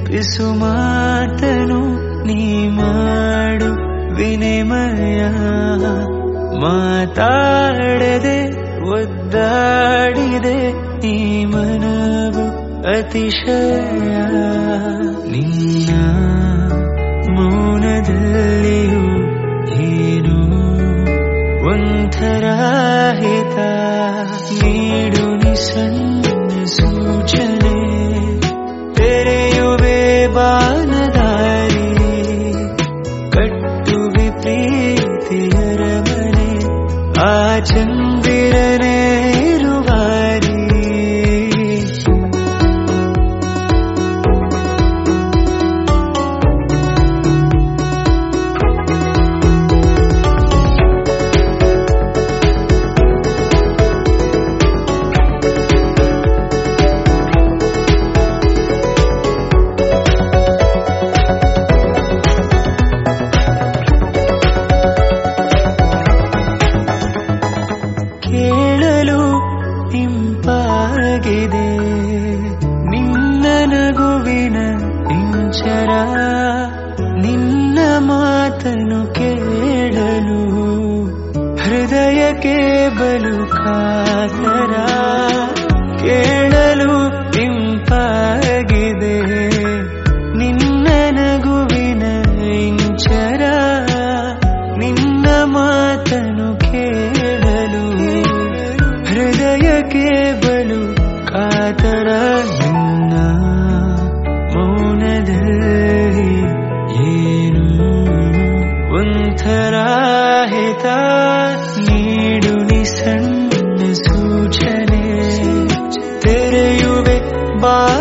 ಪಿಸು ಮಾತನು ನೀ ಮಾಡು ವಿನಿಮಯ ಮಾತಾಡದೆ ಒದ್ದಾಡಿದೆ ಈ ಮನವು ಅತಿಶಯ ನಿನ್ನ ಮೌನದಲ್ಲಿಯೂ ಏನು ಒಂಥರ ಹಿತ ನೀಡು ನಿ ಸಣ್ಣ ಸೂಚನೆ ತೆರೆಯುವೆ ಬಾನದಾರಿ ಕಟ್ಟುವೆ ಪ್ರೀತಿಯರ ಮನೆ ಆ ಚಂದಿರನೇ ಇರುವಾರಿ ಕೇಳಲು ಇಂಪಾಗಿದೆ ನಿನ್ನ ನಗುವಿನ ಇಂಚರ ನಿನ್ನ ಮಾತನು ಕೇಳಲು ಹೃದಯಕ್ಕೆ ಬಲು ಕಾತರ ಕೇಳಲು ಇಂಪಾಗಿದೆ ನಿನ್ನ ನಗುವಿನ ಇಂಚರ ನಿನ್ನ ಮಾತನು ಕೇಳಲು ಹೃದಯಕ್ಕೆ ಬಲು ಕಾತರ ನಿನ್ನ ಮೌನದಲ್ಲಿ ಏನು ಒಂಥರ ಹಿತ ನೀಡು ನಿ ಸಣ್ಣ ಸೂಚನೆ ತೆರೆಯುವೆ ಬಾ